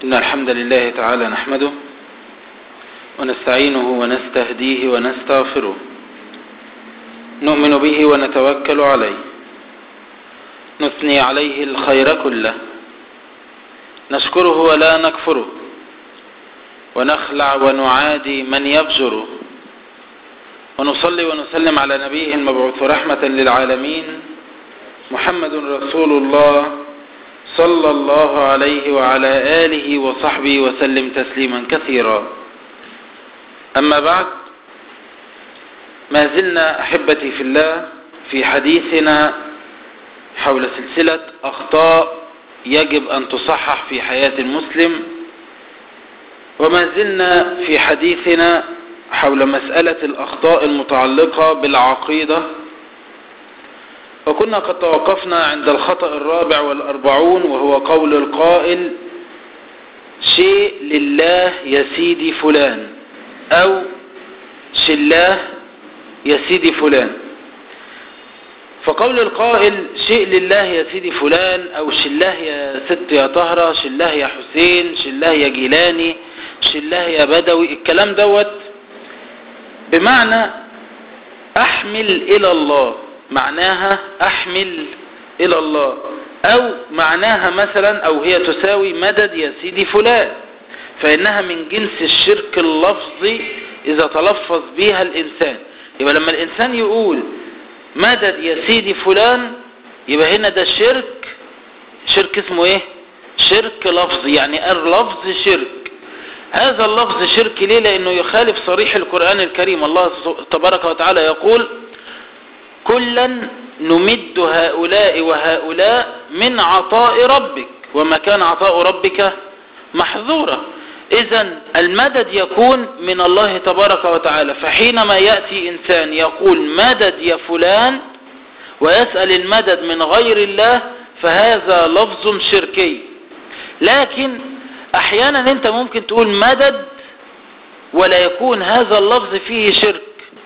إن الحمد لله تعالى نحمده ونستعينه ونستهديه ونستغفره نؤمن به ونتوكل عليه نثني عليه الخير كله نشكره ولا نكفره ونخلع ونعادي من يفجره ونصلي ونسلم على نبيه المبعوث رحمة للعالمين محمد رسول الله صلى الله عليه وعلى آله وصحبه وسلم تسليما كثيرا أما بعد ما زلنا أحبتي في الله في حديثنا حول سلسلة أخطاء يجب أن تصحح في حياة المسلم وما زلنا في حديثنا حول مسألة الأخطاء المتعلقة بالعقيدة وكنا قد توقفنا عند الخطأ الرابع والأربعون وهو قول القائل شيء لله يا سيدي فلان أو شلاه يا سيدي فلان فقول القائل شيء لله يا سيدي فلان أو شلاه يا ست يا طهرة شلاه يا حسين شلاه يا جيلاني شلاه يا بدوي الكلام دوت بمعنى أحمل إلى الله معناها أحمل إلى الله أو معناها مثلا أو هي تساوي مدد يا سيدي فلان فإنها من جنس الشرك اللفظي إذا تلفظ بها الإنسان يبقى لما الإنسان يقول مدد يا سيدي فلان يبقى هنا ده شرك شرك اسمه ايه شرك لفظي يعني اللفظ شرك هذا اللفظ شرك ليه لأنه يخالف صريح القرآن الكريم الله تبارك وتعالى يقول كلا نمد هؤلاء وهؤلاء من عطاء ربك وما كان عطاء ربك محظورا إذا المدد يكون من الله تبارك وتعالى فحينما يأتي إنسان يقول مدد يا فلان ويسأل المدد من غير الله فهذا لفظ شركي لكن أحيانا أنت ممكن تقول مدد ولا يكون هذا اللفظ فيه شرك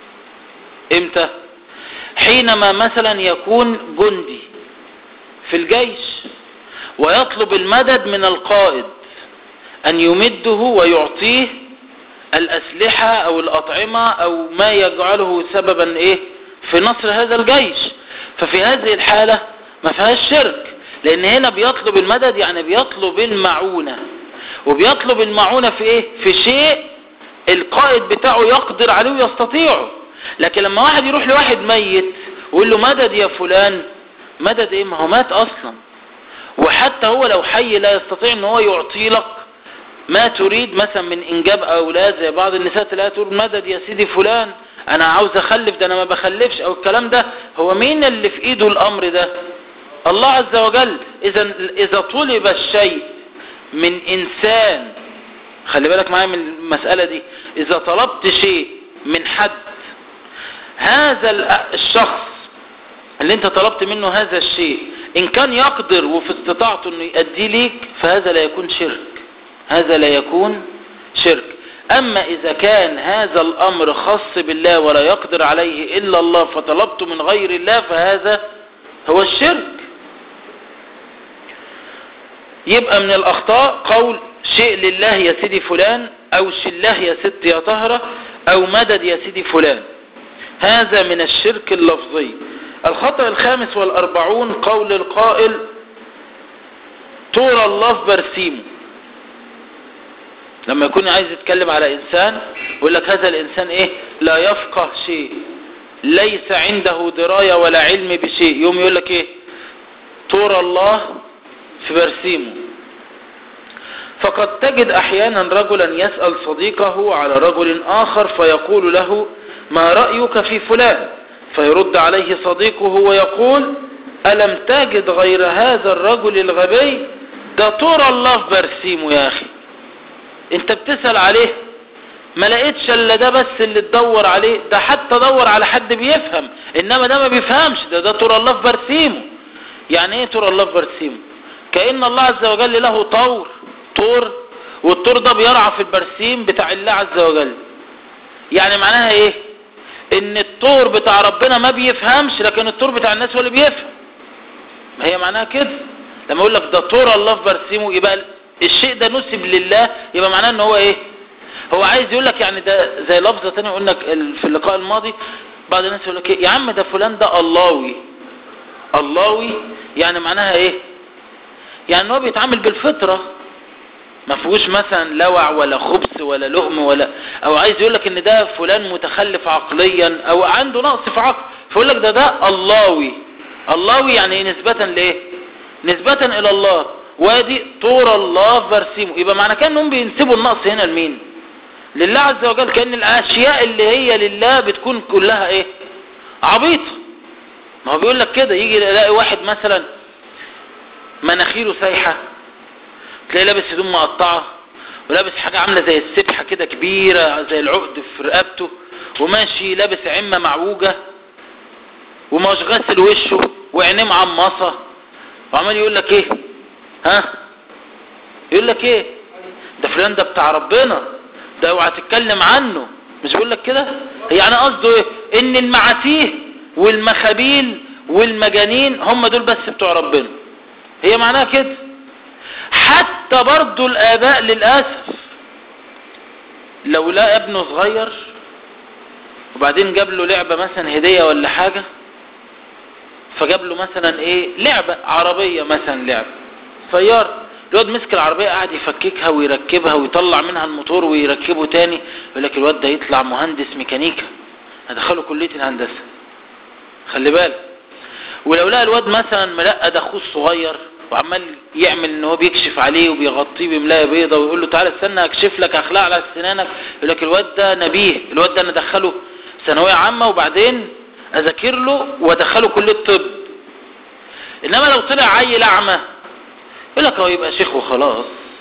امتى حينما مثلا يكون جندي في الجيش ويطلب المدد من القائد أن يمده ويعطيه الأسلحة أو الأطعمة أو ما يجعله سببا إيه في نصر هذا الجيش ففي هذه الحالة ما فيهاش شرك لأن هنا بيطلب المدد يعني بيطلب المعونة وبيطلب المعونة في إيه في شيء القائد بتاعه يقدر عليه ويستطيعه لكن لما واحد يروح لواحد ميت ويقول له مدد يا فلان مدد ايه ما هو مات اصلا وحتى هو لو حي لا يستطيع ان هو يعطي لك ما تريد مثلا من انجاب اولاد زي بعض النساء تلاقيها تقول مدد يا سيدي فلان انا عاوز اخلف ده انا ما بخلفش او الكلام ده هو مين اللي في ايده الامر ده الله عز وجل اذا اذا طلب الشيء من انسان خلي بالك معايا من المسألة دي اذا طلبت شيء من حد هذا الشخص اللي انت طلبت منه هذا الشيء ان كان يقدر وفي استطاعته انه يؤدي ليك فهذا لا يكون شرك هذا لا يكون شرك اما اذا كان هذا الامر خاص بالله ولا يقدر عليه الا الله فطلبته من غير الله فهذا هو الشرك يبقى من الاخطاء قول شيء لله يا سيدي فلان او شله يا ست يا طهرة او مدد يا سيدي فلان هذا من الشرك اللفظي الخطأ الخامس والأربعون قول القائل طور الله في برسيمه لما يكون عايز يتكلم على إنسان يقول لك هذا الإنسان إيه لا يفقه شيء ليس عنده دراية ولا علم بشيء يوم يقول لك إيه طور الله في برسيمه فقد تجد أحيانا رجلا يسأل صديقه على رجل آخر فيقول له ما رأيك في فلان فيرد عليه صديقه ويقول ألم تجد غير هذا الرجل الغبي ده طور الله في برسيمه يا أخي انت بتسأل عليه ما لقيتش الا ده بس اللي تدور عليه ده حتى دور على حد بيفهم انما ده ما بيفهمش ده ده طور الله في برسيمه يعني ايه طور الله في برسيمه كأن الله عز وجل له طور طور والطور ده بيرعى في البرسيم بتاع الله عز وجل يعني معناها ايه ان الطور بتاع ربنا ما بيفهمش لكن الطور بتاع الناس هو اللي بيفهم ما هي معناها كده لما اقول لك ده طور الله في برسيمه يبقى الشيء ده نسب لله يبقى معناه ان هو ايه هو عايز يقول لك يعني ده زي لفظة تانية قلنا في اللقاء الماضي بعض الناس يقول لك ايه يا عم ده فلان ده اللهوي اللهوي يعني معناها ايه يعني هو بيتعامل بالفطرة ما فيهوش مثلا لوع ولا خبث ولا لؤم ولا او عايز يقول لك ان ده فلان متخلف عقليا او عنده نقص في عقل فيقول لك ده ده اللهوي اللهوي يعني ايه نسبة لايه نسبة الى الله وادي طور الله برسيمه يبقى معنى كان انهم بينسبوا النقص هنا لمين لله عز وجل كأن الاشياء اللي هي لله بتكون كلها ايه عبيطة ما هو بيقول لك كده يجي يلاقي واحد مثلا مناخيره سايحة تلاقيه لابس هدوم مقطعة ولابس حاجة عاملة زي السبحة كده كبيرة زي العقد في رقبته وماشي لابس عمة معوجة ومش غاسل وشه وعينيه معمصة وعمال يقول لك ايه ها يقول لك ايه ده فلان ده بتاع ربنا ده اوعى تتكلم عنه مش بيقول لك كده يعني قصده ايه ان المعاتيه والمخابيل والمجانين هم دول بس بتوع ربنا هي معناها كده حتى برضو الآباء للأسف لو لا ابنه صغير وبعدين جاب له لعبة مثلا هدية ولا حاجة فجاب له مثلا ايه لعبة عربية مثلا لعبة سيارة الواد مسك العربية قاعد يفككها ويركبها ويطلع منها الموتور ويركبه تاني يقول لك الواد ده يطلع مهندس ميكانيكا هدخله كلية الهندسة خلي بالك ولو لقى الواد مثلا ملقى ده اخوه الصغير وعمال يعمل ان هو بيكشف عليه وبيغطيه بملايه بيضه ويقول له تعالى استنى اكشف لك اخلاق على سنانك يقول لك الواد ده نبيه الواد ده انا ادخله ثانويه عامه وبعدين اذاكر له وادخله كليه الطب انما لو طلع عيل اعمى يقول لك هو يبقى شيخ وخلاص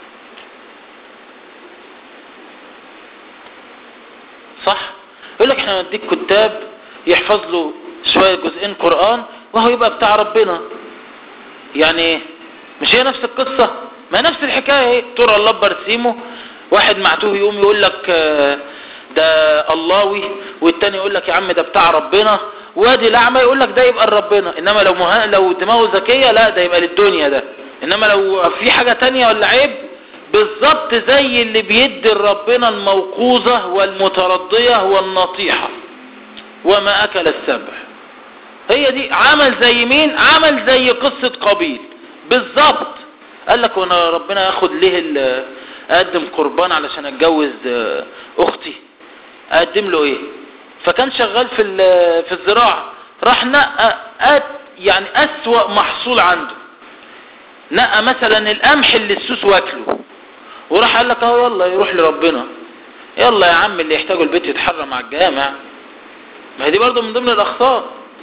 صح يقول لك احنا نديك كتاب يحفظ له شويه جزئين قران وهو يبقى بتاع ربنا يعني ايه مش هي نفس القصة ما نفس الحكاية ايه ترى الله برسيمه واحد معتوه يقوم يقول لك ده اللهوي والتاني يقول لك يا عم ده بتاع ربنا وادي الاعمى يقول لك ده يبقى لربنا انما لو مها... لو دماغه ذكيه لا ده يبقى للدنيا ده انما لو في حاجة تانية ولا عيب بالظبط زي اللي بيدي لربنا الموقوذة والمترضية والنطيحة وما اكل السبع هي دي عمل زي مين عمل زي قصة قبيل بالظبط قال لك وانا ربنا ياخد ليه اقدم قربان علشان اتجوز اختي اقدم له ايه فكان شغال في في الزراعة راح نقى يعني اسوأ محصول عنده نقى مثلا القمح اللي السوس واكله وراح قال لك اهو يلا يروح لربنا يلا يا عم اللي يحتاجه البيت يتحرم على الجامع ما هي دي برضه من ضمن الاخطاء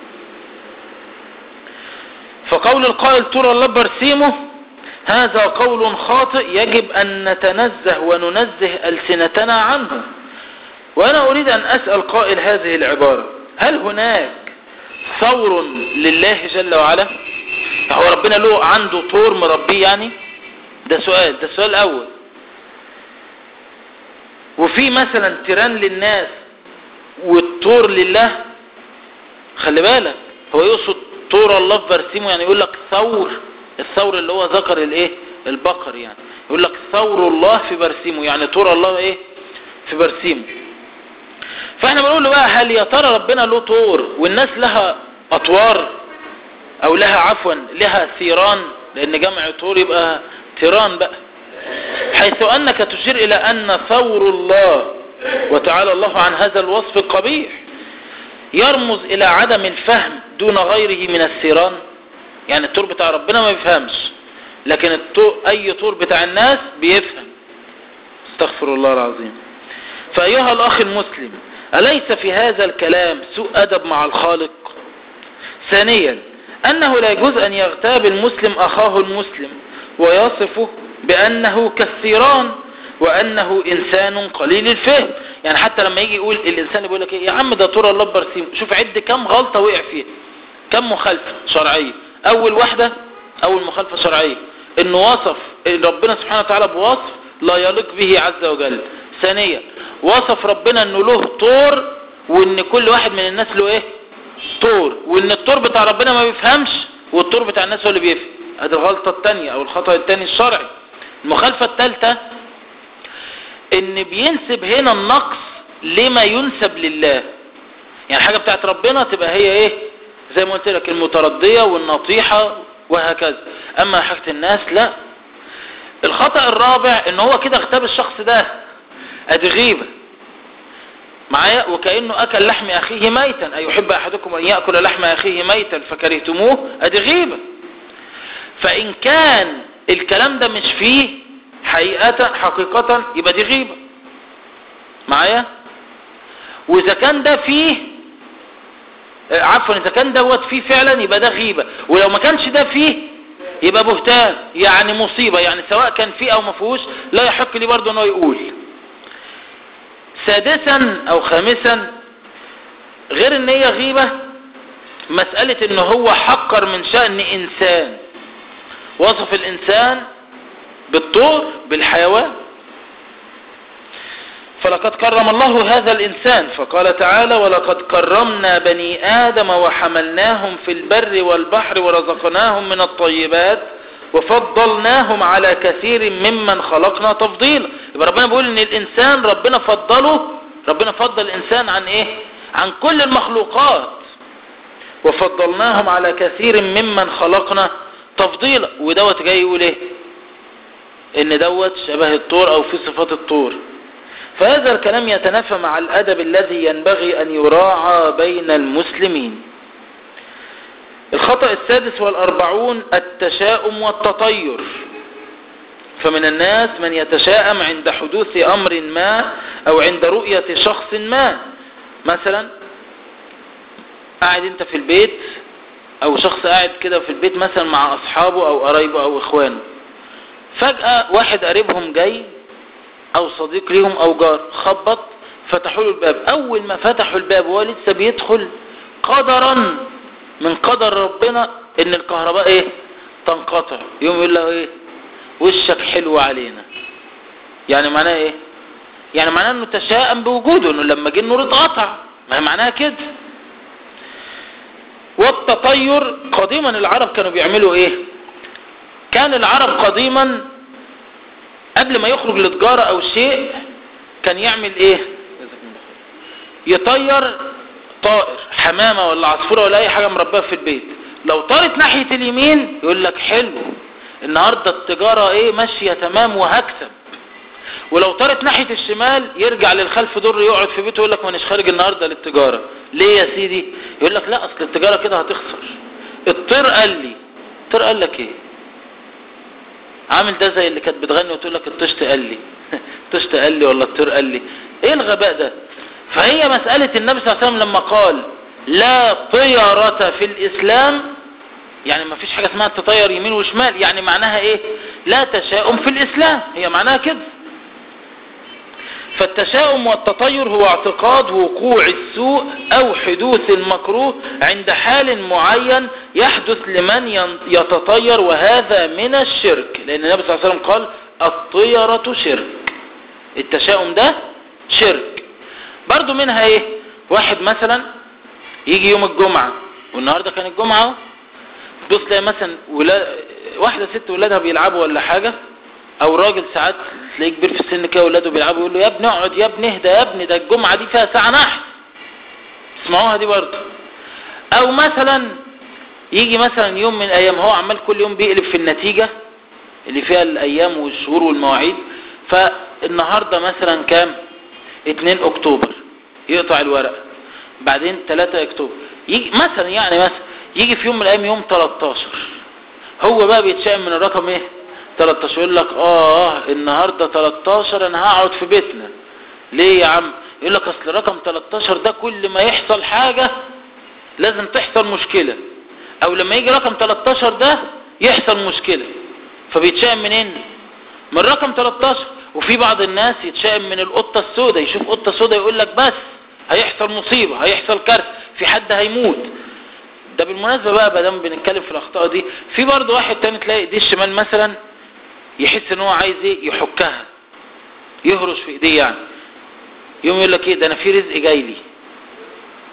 فقول القائل ترى الله برسيمه هذا قول خاطئ يجب أن نتنزه وننزه ألسنتنا عنه وأنا أريد أن أسأل قائل هذه العبارة هل هناك ثور لله جل وعلا هو ربنا له عنده طور مربيه يعني ده سؤال ده السؤال الأول وفي مثلا تيران للناس والطور لله خلي بالك هو يقصد طور الله في برسيمه يعني يقول لك ثور الثور اللي هو ذكر الايه البقر يعني يقول لك ثور الله في برسيمه يعني طور الله ايه في برسيمه فاحنا بنقول له بقى هل يا ترى ربنا له طور والناس لها اطوار او لها عفوا لها ثيران لان جمع طور يبقى تيران بقى حيث انك تشير الى ان ثور الله وتعالى الله عن هذا الوصف القبيح يرمز الى عدم الفهم دون غيره من الثيران يعني الطور بتاع ربنا ما بيفهمش لكن الطور اي طور بتاع الناس بيفهم استغفر الله العظيم فايها الاخ المسلم اليس في هذا الكلام سوء ادب مع الخالق ثانيا انه لا يجوز ان يغتاب المسلم اخاه المسلم ويصفه بانه كالثيران وانه انسان قليل الفهم يعني حتى لما يجي يقول الانسان اللي بيقول لك ايه يا عم ده طور الله برسيم شوف عد كم غلطة وقع فيها كم مخالفة شرعية اول واحدة اول مخالفة شرعية انه وصف ربنا سبحانه وتعالى بوصف لا يليق به عز وجل ثانيا وصف ربنا انه له طور وان كل واحد من الناس له ايه طور وان الطور بتاع ربنا ما بيفهمش والطور بتاع الناس هو اللي بيفهم ادي الغلطة الثانية او الخطأ الثاني الشرعي المخالفة الثالثة ان بينسب هنا النقص لما ينسب لله يعني حاجة بتاعت ربنا تبقى هي ايه زي ما قلت لك المتردية والنطيحة وهكذا اما حاجة الناس لا الخطأ الرابع ان هو كده اغتاب الشخص ده ادي غيبة معايا وكأنه اكل لحم اخيه ميتا ايحب احدكم ان يأكل لحم اخيه ميتا فكرهتموه ادي غيبة فان كان الكلام ده مش فيه حقيقة حقيقة يبقى دي غيبة معايا واذا كان ده فيه عفوا اذا كان دوت فيه فعلا يبقى ده غيبة ولو ما كانش ده فيه يبقى بهتان يعني مصيبة يعني سواء كان فيه او ما فيهوش لا يحق لي برضه انه يقول سادسا او خامسا غير ان هي غيبة مسألة ان هو حقر من شأن انسان وصف الانسان بالطور بالحيوان فلقد كرم الله هذا الإنسان فقال تعالى ولقد كرمنا بني آدم وحملناهم في البر والبحر ورزقناهم من الطيبات وفضلناهم على كثير ممن خلقنا تفضيلا يبقى ربنا بيقول ان الإنسان ربنا فضله ربنا فضل الإنسان عن ايه عن كل المخلوقات وفضلناهم على كثير ممن خلقنا تفضيلا ودوت جاي يقول ايه ان دوت شبه الطور او في صفات الطور فهذا الكلام يتنافى مع الأدب الذي ينبغي أن يراعى بين المسلمين الخطأ السادس والأربعون التشاؤم والتطير فمن الناس من يتشاءم عند حدوث أمر ما أو عند رؤية شخص ما مثلا قاعد انت في البيت أو شخص قاعد كده في البيت مثلا مع أصحابه أو قرايبه أو إخوانه فجأة واحد قريبهم جاي او صديق ليهم او جار خبط فتحوا له الباب اول ما فتحوا الباب وهو لسه بيدخل قدرا من قدر ربنا ان الكهرباء ايه تنقطع يوم يقول له ايه وشك حلو علينا يعني معناه ايه يعني معناه انه تشاءم بوجوده انه لما جه النور اتقطع ما هي معناها كده والتطير قديما العرب كانوا بيعملوا ايه كان العرب قديما قبل ما يخرج لتجارة او شيء كان يعمل ايه يطير طائر حمامة ولا عصفورة ولا اي حاجة مربية في البيت لو طارت ناحية اليمين يقول لك حلو النهاردة التجارة ايه ماشية تمام وهكسب ولو طارت ناحية الشمال يرجع للخلف دور يقعد في بيته يقول لك مانيش خارج النهاردة للتجارة ليه يا سيدي يقول لك لا اصل التجارة كده هتخسر الطير قال لي الطير قال لك ايه عامل ده زي اللي كانت بتغني وتقول لك الطشت قال لي الطشت قال لي ولا الطير قال لي ايه الغباء ده فهي مسألة النبي صلى الله عليه وسلم لما قال لا طيرة في الإسلام يعني ما فيش حاجة اسمها تطير يمين وشمال يعني معناها ايه لا تشاؤم في الإسلام هي معناها كده فالتشاؤم والتطير هو اعتقاد وقوع السوء او حدوث المكروه عند حال معين يحدث لمن يتطير وهذا من الشرك لان النبي صلى الله عليه وسلم قال الطيرة شرك التشاؤم ده شرك برضو منها ايه واحد مثلا يجي يوم الجمعة والنهاردة كان الجمعة تبص تلاقي مثلا ولا واحدة ست ولادها بيلعبوا ولا حاجة او راجل ساعات تلاقيه كبير في السن كده ولاده بيلعبوا يقول له يا ابني اقعد يا ابني اهدى يا ابني ده الجمعة دي فيها ساعة نحس اسمعوها دي برضه او مثلا يجي مثلا يوم من الايام هو عمال كل يوم بيقلب في النتيجة اللي فيها الايام والشهور والمواعيد فالنهاردة مثلا كام 2 اكتوبر يقطع الورق بعدين 3 اكتوبر يجي مثلا يعني مثلا يجي في يوم من الايام يوم 13 هو بقى بيتشائم من الرقم ايه 13 يقول لك اه النهاردة 13 انا هقعد في بيتنا ليه يا عم يقول لك اصل رقم 13 ده كل ما يحصل حاجة لازم تحصل مشكلة او لما يجي رقم 13 ده يحصل مشكلة فبيتشائم منين من رقم 13 وفي بعض الناس يتشائم من القطة السوداء يشوف قطة سوداء يقول لك بس هيحصل مصيبة هيحصل كارثة في حد هيموت ده بالمناسبة بقى بدام بنتكلم في الاخطاء دي في برضه واحد تاني تلاقي ايديه الشمال مثلا يحس ان هو عايز ايه يحكها يهرش في ايديه يعني يوم يقول لك ايه ده انا في رزق جاي لي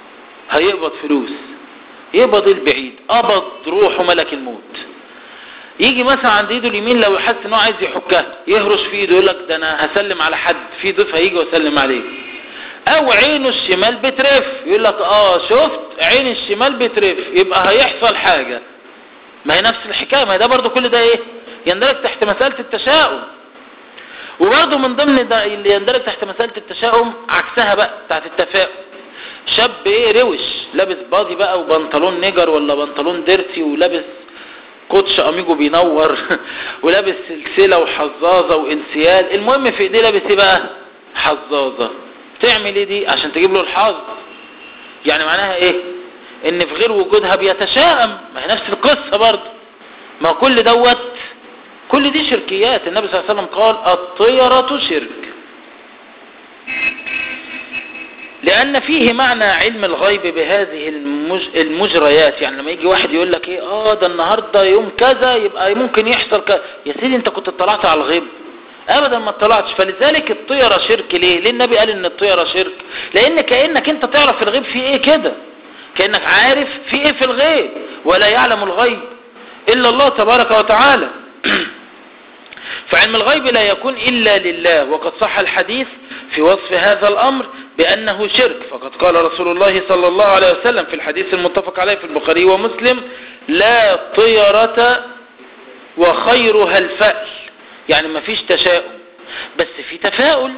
هيقبض فلوس يقبض البعيد قبض روحه ملك الموت يجي مثلا عند ايده اليمين لو يحس ان هو عايز يحكها يهرش في ايده يقول لك ده انا هسلم على حد في ضيف هيجي واسلم عليه او عينه الشمال بترف يقول لك اه شفت عين الشمال بترف يبقى هيحصل حاجة ما هي نفس الحكاية ما هي ده برضو كل ده ايه يندرج تحت مسألة التشاؤم وبرضو من ضمن ده اللي يندرج تحت مسألة التشاؤم عكسها بقى بتاعت التفاؤل شاب ايه روش لابس باضي بقى وبنطلون نجر ولا بنطلون ديرتي ولابس كوتش اميجو بينور ولابس سلسلة وحظاظة وانسيال المهم في ايديه لابس ايه بقى حظاظة تعمل ايه دي عشان تجيب له الحظ يعني معناها ايه ان في غير وجودها بيتشائم ما هي نفس القصة برضه ما كل دوت كل دي شركيات النبي صلى الله عليه وسلم قال الطيرة شرك لأن فيه معنى علم الغيب بهذه المج... المجريات يعني لما يجي واحد يقول لك ايه اه ده النهاردة يوم كذا يبقى ممكن يحصل كذا يا سيدي انت كنت اطلعت على الغيب ابدا ما اطلعتش فلذلك الطيرة شرك ليه ليه النبي قال ان الطيرة شرك لان كأنك انت تعرف في الغيب في ايه كده كأنك عارف في ايه في الغيب ولا يعلم الغيب الا الله تبارك وتعالى فعلم الغيب لا يكون إلا لله وقد صح الحديث في وصف هذا الأمر بأنه شرك فقد قال رسول الله صلى الله عليه وسلم في الحديث المتفق عليه في البخاري ومسلم لا طيرة وخيرها الفأل يعني ما فيش تشاؤم بس في تفاؤل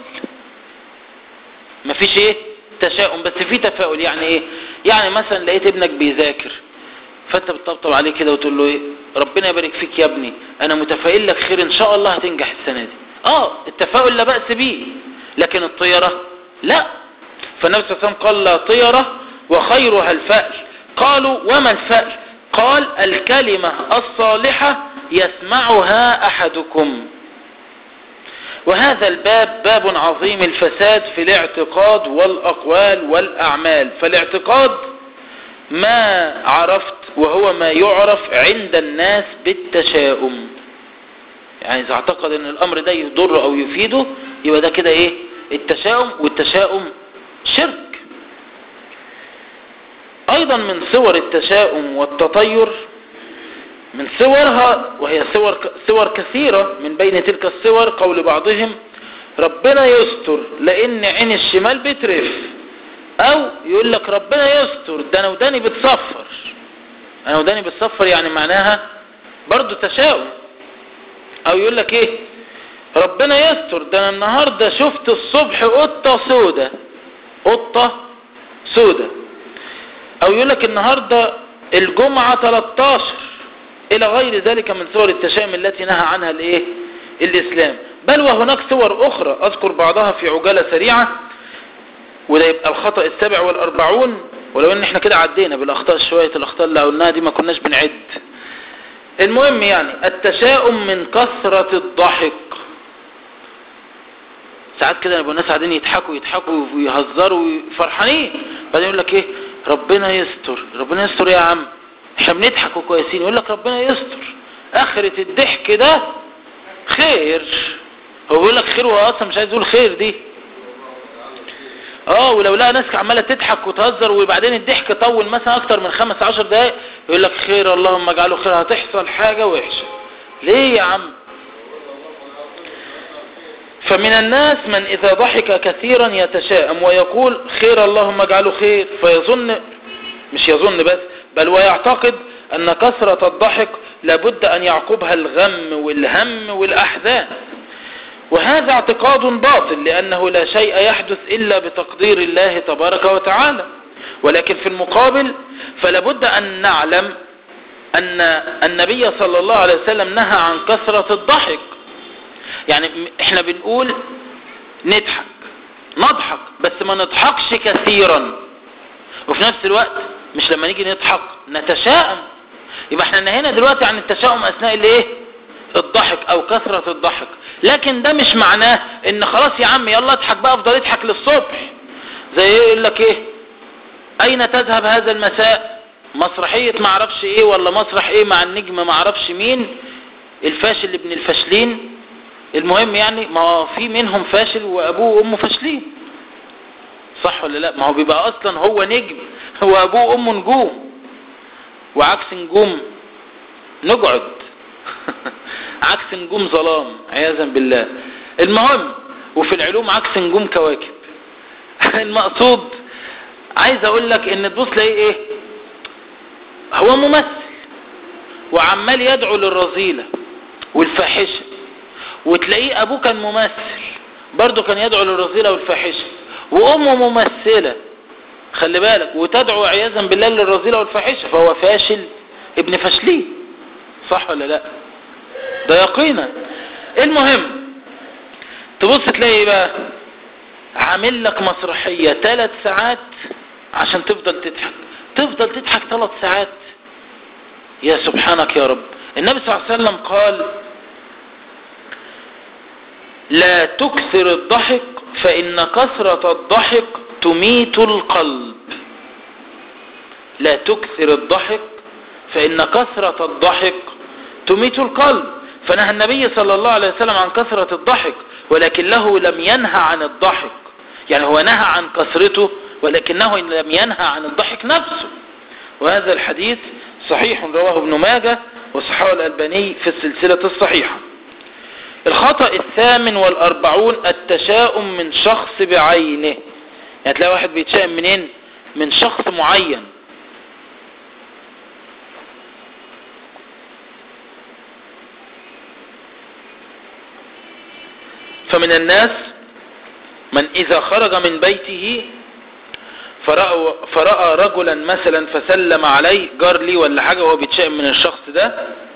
ما فيش ايه تشاؤم بس في تفاؤل يعني ايه يعني مثلا لقيت ابنك بيذاكر فانت بتطبطب عليه كده وتقول له ايه ربنا يبارك فيك يا ابني انا متفائل لك خير ان شاء الله هتنجح السنة دي اه التفاؤل لا بأس به لكن الطيرة لا فالنبي صلى الله عليه وسلم قال لا طيرة وخيرها الفأل قالوا وما الفأل قال الكلمة الصالحة يسمعها أحدكم وهذا الباب باب عظيم الفساد في الاعتقاد والأقوال والأعمال فالاعتقاد ما عرفت وهو ما يعرف عند الناس بالتشاؤم يعني إذا اعتقد أن الأمر ده يضر أو يفيده يبقى ده كده إيه التشاؤم والتشاؤم شرك أيضا من صور التشاؤم والتطير من صورها وهي صور صور كثيرة من بين تلك الصور قول بعضهم ربنا يستر لأن عين الشمال بترف او يقول لك ربنا يستر ده انا وداني بتصفر انا وداني بتصفر يعني معناها برضو تشاؤم او يقول لك ايه ربنا يستر ده انا النهاردة شفت الصبح قطة سودة قطة سودة او يقول لك النهاردة الجمعة 13 الى غير ذلك من صور التشاؤم التي نهى عنها الايه الاسلام بل وهناك صور اخرى اذكر بعضها في عجالة سريعة وده يبقى الخطأ السابع والأربعون ولو ان احنا كده عدينا بالأخطاء شوية الأخطاء اللي قلناها دي ما كناش بنعد المهم يعني التشاؤم من كثرة الضحك ساعات كده يبقى الناس قاعدين يضحكوا يضحكوا ويهزروا فرحانين بعدين يقول لك ايه ربنا يستر ربنا يستر يا عم احنا بنضحك وكويسين يقول لك ربنا يستر اخرة الضحك ده خير هو بيقول لك خير وهو اصلا مش عايز يقول خير دي اه ولو لقى ناس عماله تضحك وتهزر وبعدين الضحك طول مثلا اكتر من خمس عشر دقايق يقول لك خير اللهم اجعله خير هتحصل حاجة وحشة ليه يا عم فمن الناس من اذا ضحك كثيرا يتشائم ويقول خير اللهم اجعله خير فيظن مش يظن بس بل ويعتقد ان كثرة الضحك لابد ان يعقبها الغم والهم والاحزان وهذا اعتقاد باطل لأنه لا شيء يحدث إلا بتقدير الله تبارك وتعالى ولكن في المقابل فلابد أن نعلم أن النبي صلى الله عليه وسلم نهى عن كثرة الضحك يعني احنا بنقول نضحك نضحك بس ما نضحكش كثيرا وفي نفس الوقت مش لما نيجي نضحك نتشائم يبقى احنا نهينا دلوقتي عن التشاؤم اثناء الايه الضحك او كثرة الضحك لكن ده مش معناه ان خلاص يا عم يلا اضحك بقى افضل اضحك للصبح زي ايه يقول لك ايه اين تذهب هذا المساء مسرحية معرفش ايه ولا مسرح ايه مع النجم معرفش مين الفاشل ابن الفاشلين المهم يعني ما هو في منهم فاشل وابوه وامه فاشلين صح ولا لا ما هو بيبقى اصلا هو نجم هو ابوه وامه نجوم وعكس نجوم نقعد عكس نجوم ظلام عياذا بالله المهم وفي العلوم عكس نجوم كواكب المقصود عايز اقول لك ان تبص تلاقيه ايه هو ممثل وعمال يدعو للرذيلة والفاحشة وتلاقيه ابوه كان ممثل برضه كان يدعو للرذيلة والفاحشة وامه ممثلة خلي بالك وتدعو عياذا بالله للرذيلة والفاحشة فهو فاشل ابن فاشلين صح ولا لا ده يقينا المهم تبص تلاقي ايه بقى عامل لك مسرحية ثلاث ساعات عشان تفضل تضحك تفضل تضحك ثلاث ساعات يا سبحانك يا رب النبي صلى الله عليه وسلم قال لا تكثر الضحك فإن كثرة الضحك تميت القلب لا تكثر الضحك فإن كثرة الضحك تميت القلب فنهى النبي صلى الله عليه وسلم عن كثرة الضحك ولكنه لم ينهى عن الضحك يعني هو نهى عن كثرته ولكنه لم ينهى عن الضحك نفسه وهذا الحديث صحيح رواه ابن ماجه وصححه الألباني في السلسلة الصحيحة الخطأ الثامن والأربعون التشاؤم من شخص بعينه يعني تلاقي واحد بيتشائم منين من شخص معين فمن الناس من إذا خرج من بيته فرأى, فرأى رجلا مثلا فسلم عليه جار لي ولا حاجة وهو بيتشائم من الشخص ده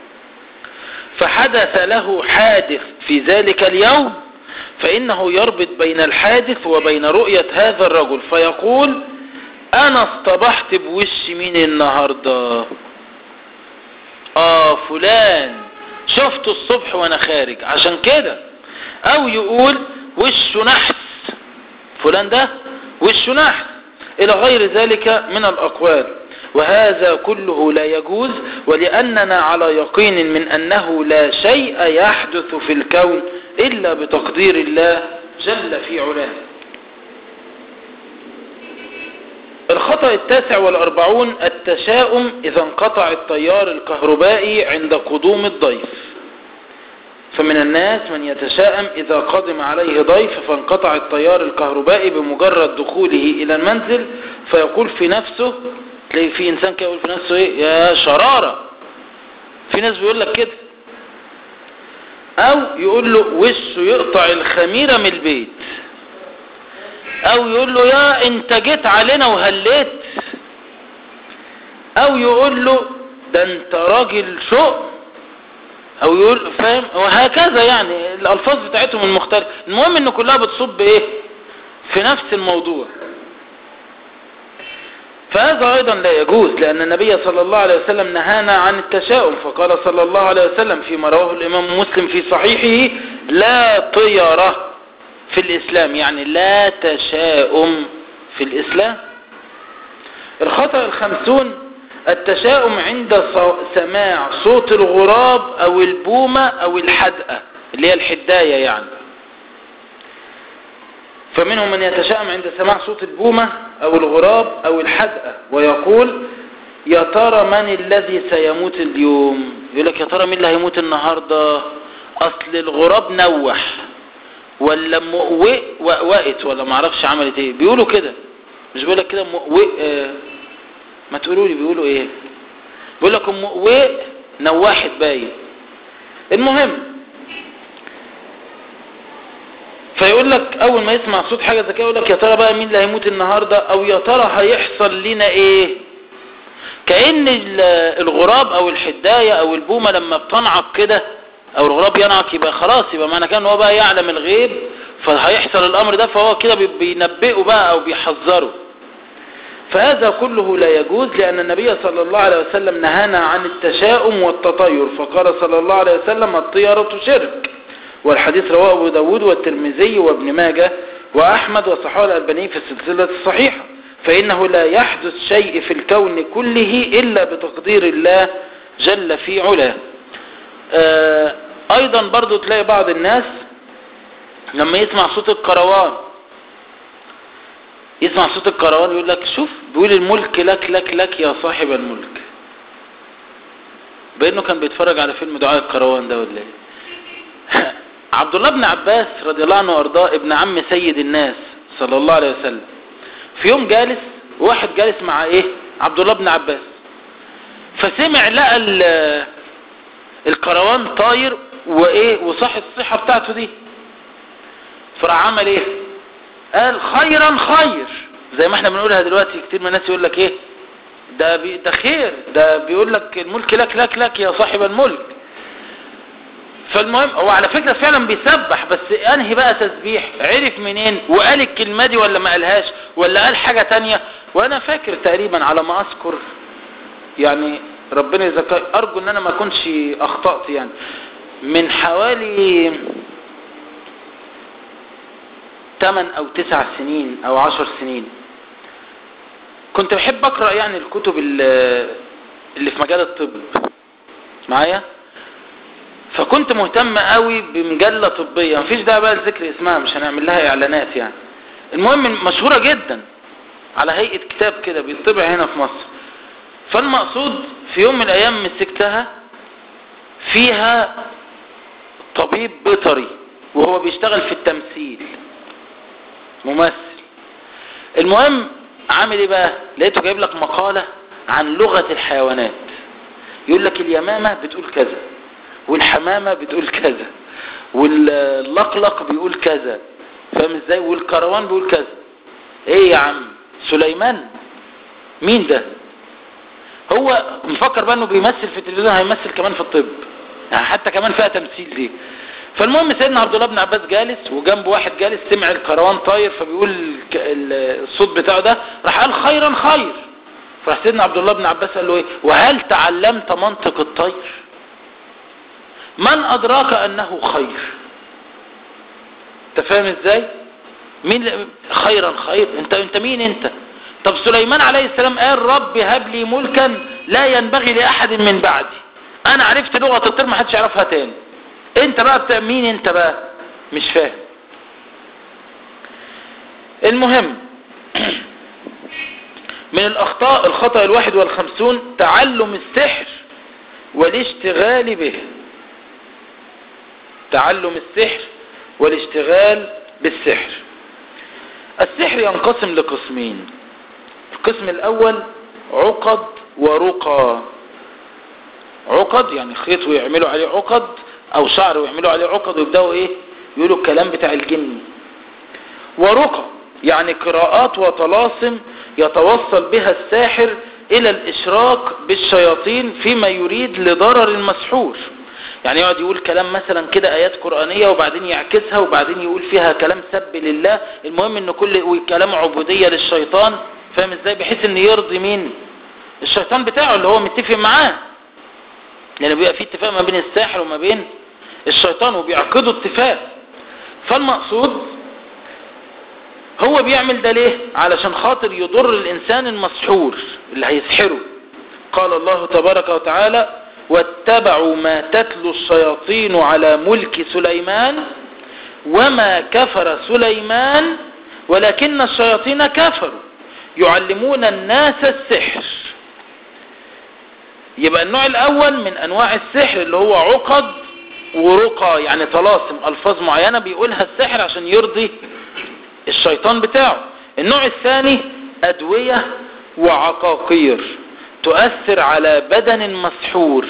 فحدث له حادث في ذلك اليوم فإنه يربط بين الحادث وبين رؤية هذا الرجل فيقول أنا اصطبحت بوش مين النهاردة آه فلان شفته الصبح وأنا خارج عشان كده أو يقول وشه نحس فلان ده وشه نحس إلى غير ذلك من الأقوال وهذا كله لا يجوز ولأننا على يقين من أنه لا شيء يحدث في الكون إلا بتقدير الله جل في علاه الخطأ التاسع والأربعون التشاؤم إذا انقطع التيار الكهربائي عند قدوم الضيف فمن الناس من يتشائم إذا قدم عليه ضيف فانقطع التيار الكهربائي بمجرد دخوله إلى المنزل فيقول في نفسه تلاقي في إنسان كده يقول في نفسه إيه يا شرارة في ناس بيقول لك كده أو يقول له وشه يقطع الخميرة من البيت أو يقول له يا أنت جيت علينا وهليت أو يقول له ده أنت راجل شؤم او يقول فاهم وهكذا يعني الالفاظ بتاعتهم المختلفه المهم ان كلها بتصب ايه في نفس الموضوع فهذا ايضا لا يجوز لان النبي صلى الله عليه وسلم نهانا عن التشاؤم فقال صلى الله عليه وسلم فيما رواه الامام مسلم في صحيحه لا طيرة في الاسلام يعني لا تشاؤم في الاسلام الخطأ الخمسون التشاؤم عند سماع صوت الغراب او البومة او الحدقة اللي هي الحداية يعني فمنهم من يتشاءم عند سماع صوت البومة او الغراب او الحدقة ويقول يا ترى من الذي سيموت اليوم يقول لك يا ترى مين اللي هيموت النهاردة اصل الغراب نوح ولا مؤوئ وقت ولا معرفش عملت ايه بيقولوا كده مش بيقول لك كده مؤوئ آه ما تقولوا لي بيقولوا ايه بيقول لك ام مؤوئ نواحت باين المهم فيقول لك اول ما يسمع صوت حاجه زي كده يقول لك يا ترى بقى مين اللي هيموت النهارده او يا ترى هيحصل لنا ايه كأن الغراب او الحداية او البومة لما بتنعق كده او الغراب ينعق يبقى خلاص يبقى معنى كان هو بقى يعلم الغيب فهيحصل الامر ده فهو كده بينبئه بقى او بيحذره فهذا كله لا يجوز لأن النبي صلى الله عليه وسلم نهانا عن التشاؤم والتطير فقال صلى الله عليه وسلم الطيرة شرك والحديث رواه أبو داود والترمذي وابن ماجه وأحمد وصحاه الألباني في السلسلة الصحيحة فإنه لا يحدث شيء في الكون كله إلا بتقدير الله جل في علاه آه أيضا برضو تلاقي بعض الناس لما يسمع صوت الكروان يسمع صوت الكروان يقول لك شوف بيقول الملك لك لك لك يا صاحب الملك بانه كان بيتفرج على فيلم دعاء الكروان ده ولا ايه عبد الله بن عباس رضي الله عنه وارضاه ابن عم سيد الناس صلى الله عليه وسلم في يوم جالس واحد جالس مع ايه عبد الله بن عباس فسمع لقى الكروان طاير وايه وصح الصحة بتاعته دي فراح عمل ايه قال خيرا خير زي ما احنا بنقولها دلوقتي كتير من الناس يقول لك ايه ده بي ده خير ده بيقول لك الملك لك لك لك يا صاحب الملك فالمهم هو على فكرة فعلا بيسبح بس انهي بقى تسبيح عرف منين وقال الكلمة دي ولا ما قالهاش ولا قال حاجة تانية وانا فاكر تقريبا على ما اذكر يعني ربنا يذكر ارجو ان انا ما اكونش اخطأت يعني من حوالي 8 او 9 سنين او 10 سنين كنت بحب اقرأ يعني الكتب اللي في مجال الطب معايا فكنت مهتم قوي بمجلة طبية مفيش داعي بقى لذكر اسمها مش هنعمل لها اعلانات يعني المهم مشهورة جدا على هيئة كتاب كده بيطبع هنا في مصر فالمقصود في يوم من الايام مسكتها فيها طبيب بيطري وهو بيشتغل في التمثيل ممثل المهم عامل ايه بقى لقيته جايب لك مقالة عن لغة الحيوانات يقول لك اليمامة بتقول كذا والحمامة بتقول كذا واللقلق بيقول كذا فاهم ازاي والكروان بيقول كذا ايه يا عم سليمان مين ده هو مفكر بقى انه بيمثل في التلفزيون هيمثل كمان في الطب يعني حتى كمان فيها تمثيل دي فالمهم سيدنا عبد الله بن عباس جالس وجنبه واحد جالس سمع الكروان طاير فبيقول الصوت بتاعه ده راح قال خيرا خير فراح سيدنا عبد الله بن عباس قال له ايه وهل تعلمت منطق الطير من ادراك انه خير انت فاهم ازاي مين خيرا خير انت انت مين انت طب سليمان عليه السلام قال رب هب لي ملكا لا ينبغي لاحد من بعدي انا عرفت لغة الطير ما حدش يعرفها تاني انت بقى بتاع مين انت بقى مش فاهم المهم من الاخطاء الخطأ الواحد والخمسون تعلم السحر والاشتغال به تعلم السحر والاشتغال بالسحر السحر ينقسم لقسمين القسم الاول عقد ورقى عقد يعني خيط ويعملوا عليه عقد او شعر ويعملوا عليه عقد ويبداوا ايه يقولوا الكلام بتاع الجن ورقى يعني قراءات وطلاسم يتوصل بها الساحر الى الاشراك بالشياطين فيما يريد لضرر المسحور يعني يقعد يقول كلام مثلا كده ايات قرآنية وبعدين يعكسها وبعدين يقول فيها كلام سب لله المهم ان كل كلام عبودية للشيطان فاهم ازاي بحيث ان يرضي مين الشيطان بتاعه اللي هو متفق معاه لان بيبقى في اتفاق ما بين الساحر وما بين الشيطان وبيعقدوا اتفاق فالمقصود هو بيعمل ده ليه علشان خاطر يضر الانسان المسحور اللي هيسحره قال الله تبارك وتعالى واتبعوا ما تتلو الشياطين على ملك سليمان وما كفر سليمان ولكن الشياطين كفروا يعلمون الناس السحر يبقى النوع الاول من انواع السحر اللي هو عقد ورقى يعني طلاسم الفاظ معينة بيقولها السحر عشان يرضي الشيطان بتاعه النوع الثاني ادوية وعقاقير تؤثر على بدن مسحور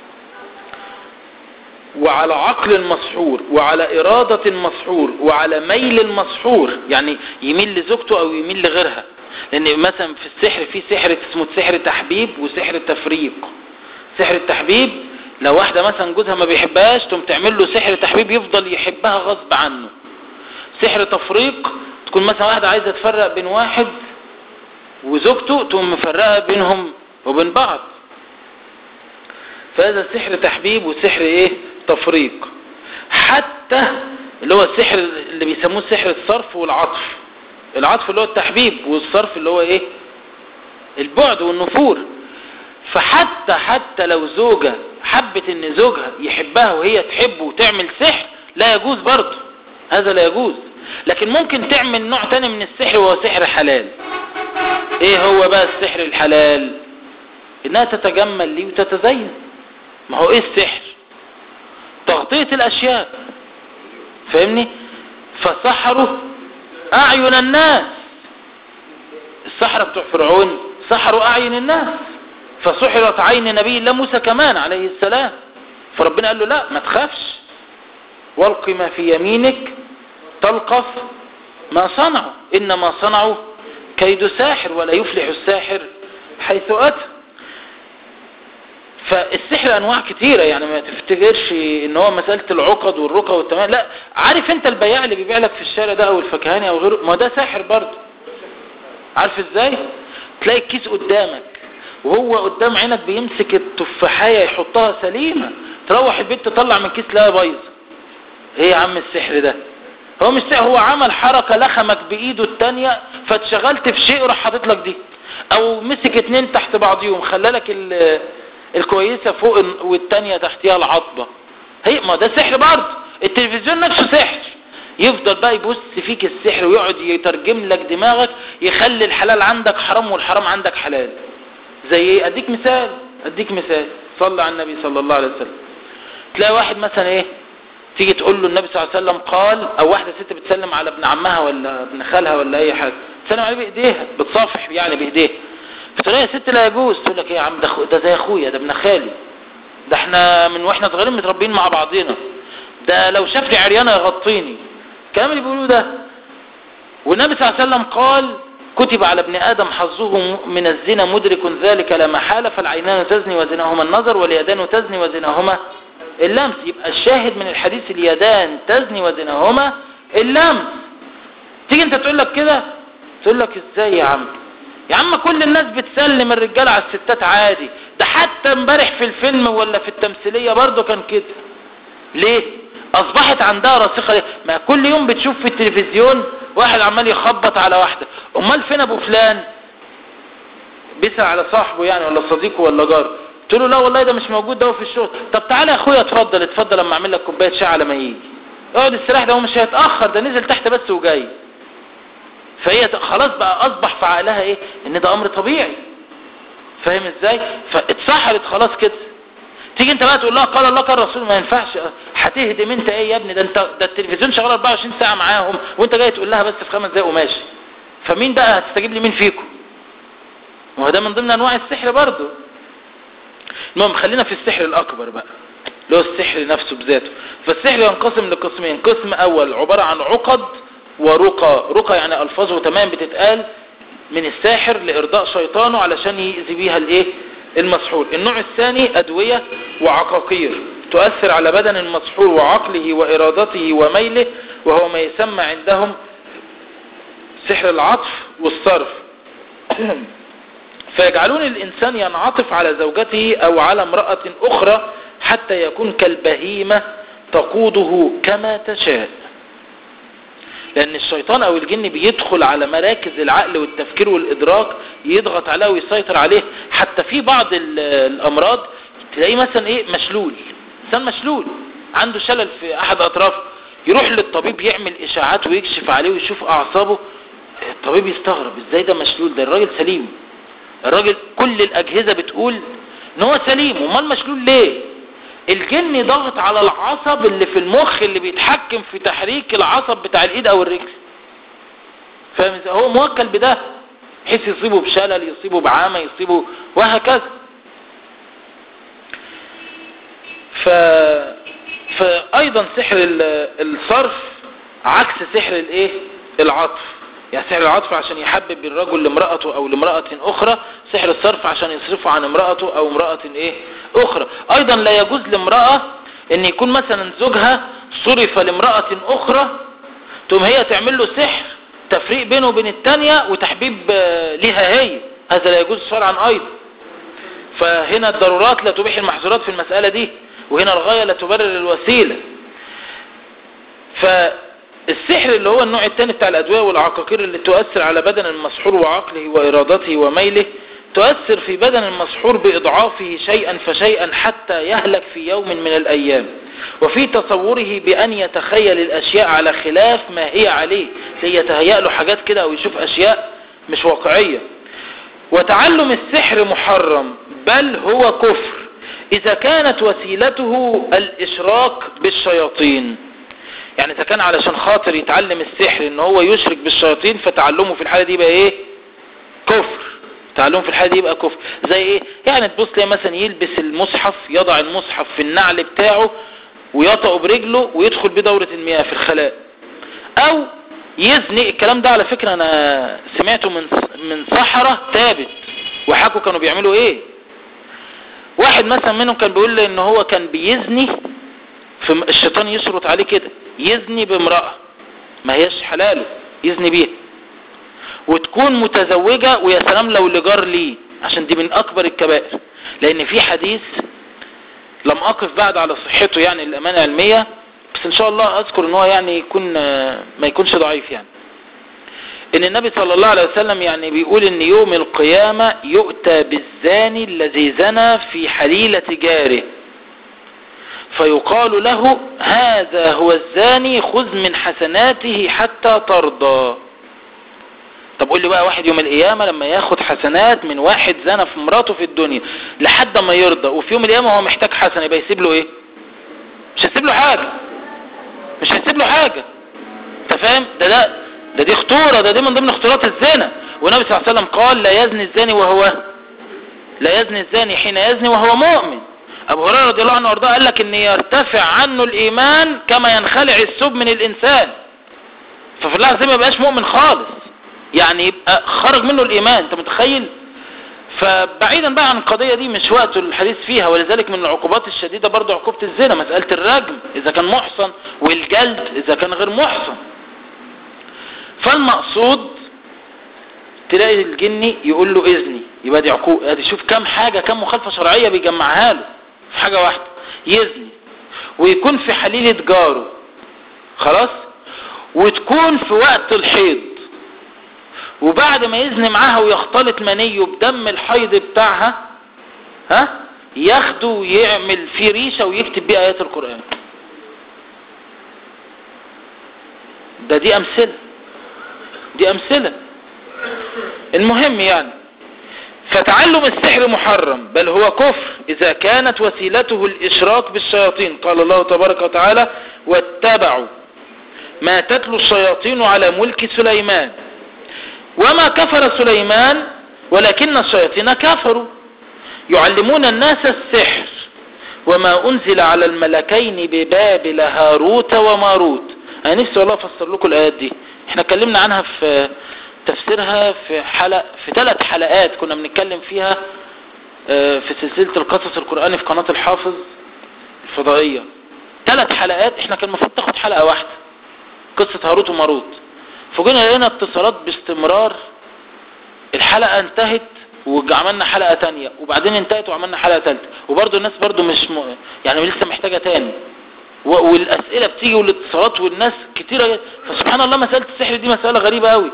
وعلى عقل المسحور وعلى إرادة المسحور وعلى ميل المسحور يعني يميل لزوجته أو يميل لغيرها لأن مثلا في السحر في سحر اسمه سحر تحبيب وسحر تفريق سحر التحبيب لو واحدة مثلا جوزها ما بيحبهاش تقوم تعمل له سحر تحبيب يفضل يحبها غصب عنه سحر تفريق تكون مثلا واحدة عايزة تفرق بين واحد وزوجته تقوم مفرقة بينهم وبين بعض فهذا سحر تحبيب وسحر ايه تفريق حتى اللي هو السحر اللي بيسموه سحر الصرف والعطف العطف اللي هو التحبيب والصرف اللي هو ايه البعد والنفور فحتى حتى لو زوجة حبت ان زوجها يحبها وهي تحبه وتعمل سحر لا يجوز برضه هذا لا يجوز لكن ممكن تعمل نوع تاني من السحر وهو سحر حلال ايه هو بقى السحر الحلال انها تتجمل لي وتتزين ما هو ايه السحر تغطية الاشياء فاهمني فسحروا اعين الناس السحرة بتوع فرعون سحروا اعين الناس فسحرت عين نبي الله موسى كمان عليه السلام فربنا قال له لا ما تخافش والق ما في يمينك تلقف ما صنعوا انما صنعوا كيد ساحر ولا يفلح الساحر حيث اتى فالسحر انواع كتيرة يعني ما تفتكرش ان هو مسألة العقد والرقى والتمام لا عارف انت البياع اللي بيبيع لك في الشارع ده او الفكهاني او غيره ما ده ساحر برضه عارف ازاي تلاقي الكيس قدامك وهو قدام عينك بيمسك التفاحية يحطها سليمة تروح البيت تطلع من كيس لا بايظه ايه يا عم السحر ده هو مش سحر هو عمل حركة لخمك بايده التانية فاتشغلت في شيء وراح حاطط لك دي او مسك اتنين تحت بعضيهم خلالك الكويسة فوق والتانية تحتها العطبة هي ما ده سحر برضه التلفزيون نفسه سحر يفضل بقى يبص فيك السحر ويقعد يترجم لك دماغك يخلي الحلال عندك حرام والحرام عندك حلال زي ايه اديك مثال اديك مثال صلى على النبي صلى الله عليه وسلم تلاقي واحد مثلا ايه تيجي تقول له النبي صلى الله عليه وسلم قال او واحدة ست بتسلم على ابن عمها ولا ابن خالها ولا اي حاجة تسلم عليه بايديها بتصافح يعني بايديها فتلاقي ست لا يجوز تقول لك ايه يا عم ده, ده زي اخويا ده ابن خالي ده احنا من واحنا صغيرين متربيين مع بعضينا ده لو شافني عريانة يغطيني الكلام اللي بيقولوه ده والنبي صلى الله عليه وسلم قال كتب على ابن آدم حظه من الزنا مدرك ذلك لا محالة فالعينان تزني وزناهما النظر واليدان تزني وزناهما اللمس يبقى الشاهد من الحديث اليدان تزني وزناهما اللمس تيجي انت تقول لك كده تقول لك ازاي يا عم يا عم كل الناس بتسلم الرجال على الستات عادي ده حتى امبارح في الفيلم ولا في التمثيلية برضه كان كده ليه اصبحت عندها راسخة ليه ما كل يوم بتشوف في التلفزيون واحد عمال يخبط على واحدة امال فين ابو فلان بيسأل على صاحبه يعني ولا صديقه ولا جاره قلت له لا والله ده مش موجود ده هو في الشغل طب تعالى يا اخويا اتفضل اتفضل لما اعمل لك كوبايه شاي على ما يجي اقعد استريح ده هو مش هيتاخر ده نزل تحت بس وجاي فهي خلاص بقى اصبح في عقلها ايه ان ده امر طبيعي فاهم ازاي فاتسحرت خلاص كده تيجي انت بقى تقول لها قال الله قال الرسول ما ينفعش هتهدم انت ايه يا ابني ده انت ده التلفزيون شغال 24 ساعه معاهم وانت جاي تقول لها بس في خمس دقايق وماشي فمين بقى هتستجيب لمين فيكم ما هو ده من ضمن انواع السحر برضه المهم خلينا في السحر الاكبر بقى اللي هو السحر نفسه بذاته فالسحر ينقسم لقسمين قسم اول عبارة عن عقد ورقى رقى يعني الفاظه تمام بتتقال من الساحر لارضاء شيطانه علشان يأذي بيها الايه المسحور النوع الثاني ادوية وعقاقير تؤثر على بدن المسحور وعقله وارادته وميله وهو ما يسمى عندهم سحر العطف والصرف فيجعلون الإنسان ينعطف على زوجته أو على امرأة أخرى حتى يكون كالبهيمة تقوده كما تشاء لأن الشيطان أو الجن بيدخل على مراكز العقل والتفكير والإدراك يضغط عليه ويسيطر عليه حتى في بعض الأمراض تلاقيه مثلا إيه مشلول إنسان مشلول عنده شلل في أحد أطرافه يروح للطبيب يعمل إشاعات ويكشف عليه ويشوف أعصابه الطبيب يستغرب إزاي ده مشلول ده الراجل سليم الراجل كل الأجهزة بتقول ان هو سليم امال مشلول ليه الجن ضغط على العصب اللي في المخ اللي بيتحكم في تحريك العصب بتاع الايد او الرجل فاهم هو موكل بده بحيث يصيبه بشلل يصيبه بعامة يصيبه وهكذا ف... فايضا سحر الصرف عكس سحر الايه العطف يعني سحر العطف عشان يحبب الرجل لامرأته او لامرأة اخرى سحر الصرف عشان يصرفه عن امرأته او امرأة ايه اخرى ايضا لا يجوز لامرأة ان يكون مثلا زوجها صرف لامرأة اخرى تقوم هي تعمل له سحر تفريق بينه وبين التانية وتحبيب لها هي هذا لا يجوز شرعا ايضا فهنا الضرورات لا تبيح المحظورات في المسألة دي وهنا الغاية لا تبرر الوسيلة فالسحر اللي هو النوع الثاني بتاع الأدوية والعقاقير اللي تؤثر على بدن المسحور وعقله وإرادته وميله تؤثر في بدن المسحور بإضعافه شيئا فشيئا حتى يهلك في يوم من الأيام وفي تصوره بأن يتخيل الأشياء على خلاف ما هي عليه ليتهيأ له حاجات كده أو يشوف أشياء مش واقعية وتعلم السحر محرم بل هو كفر إذا كانت وسيلته الإشراك بالشياطين يعني اذا كان علشان خاطر يتعلم السحر ان هو يشرك بالشياطين فتعلمه في الحالة دي يبقى ايه كفر تعلمه في الحالة دي يبقى كفر زي ايه يعني تبص ليه مثلا يلبس المصحف يضع المصحف في النعل بتاعه ويطأه برجله ويدخل بدورة المياه في الخلاء او يزني الكلام ده على فكرة انا سمعته من من صحراء تابت وحكوا كانوا بيعملوا ايه واحد مثلا منهم كان بيقول لي ان هو كان بيزني في الشيطان يشرط عليه كده يزني بامرأة ما هيش حلاله يزني بيها وتكون متزوجة ويا سلام لو لجار ليه عشان دي من اكبر الكبائر لان في حديث لم اقف بعد على صحته يعني الامانة العلمية بس ان شاء الله اذكر ان هو يعني يكون ما يكونش ضعيف يعني ان النبي صلى الله عليه وسلم يعني بيقول ان يوم القيامة يؤتى بالزاني الذي زنى في حليلة جاره فيقال له هذا هو الزاني خذ من حسناته حتى ترضى طب قول لي بقى واحد يوم القيامة لما ياخد حسنات من واحد زنى في مراته في الدنيا لحد ما يرضى وفي يوم القيامة هو محتاج حسنة يبقى يسيب له ايه مش هيسيب له حاجة مش هيسيب له حاجة انت فاهم ده ده ده دي خطورة ده دي من ضمن خطورات الزنا والنبي صلى الله عليه وسلم قال لا يزني الزاني وهو لا يزني الزاني حين يزني وهو مؤمن ابو هريره رضي الله عنه وارضاه قال لك ان يرتفع عنه الايمان كما ينخلع الثوب من الانسان ففي الله زي ما يبقاش مؤمن خالص يعني يبقى خرج منه الايمان انت متخيل فبعيدا بقى عن القضية دي مش وقت الحديث فيها ولذلك من العقوبات الشديدة برضو عقوبة الزنا مسألة الرجم اذا كان محصن والجلد اذا كان غير محصن فالمقصود تلاقي الجني يقول له اذني يبقى دي عقوبة ادي شوف كم حاجة كم مخالفة شرعية بيجمعها له في حاجة واحدة يزني ويكون في حليلة جاره خلاص وتكون في وقت الحيض وبعد ما يزني معاها ويختلط منيه بدم الحيض بتاعها ها ياخده ويعمل فيه ريشة ويكتب بيه آيات القرآن ده دي أمثلة دي أمثلة المهم يعني فتعلم السحر محرم بل هو كفر إذا كانت وسيلته الإشراك بالشياطين قال الله تبارك وتعالى واتبعوا ما تتلو الشياطين على ملك سليمان وما كفر سليمان ولكن الشياطين كفروا يعلمون الناس السحر وما أنزل على الملكين ببابل هاروت وماروت أنا نفسي والله أفسر لكم الآيات دي احنا اتكلمنا عنها في تفسيرها في حلق في ثلاث حلقات كنا بنتكلم فيها في سلسلة القصص القرآني في قناة الحافظ الفضائية ثلاث حلقات احنا كان المفروض تاخد حلقة واحدة قصة هاروت وماروت فجينا لقينا اتصالات باستمرار الحلقة انتهت وعملنا حلقة تانية وبعدين انتهت وعملنا حلقة تالتة وبرضه الناس برضه مش م... يعني لسه محتاجة تاني و... والاسئلة بتيجي والاتصالات والناس كتيرة فسبحان الله مسألة السحر دي مسألة غريبة قوي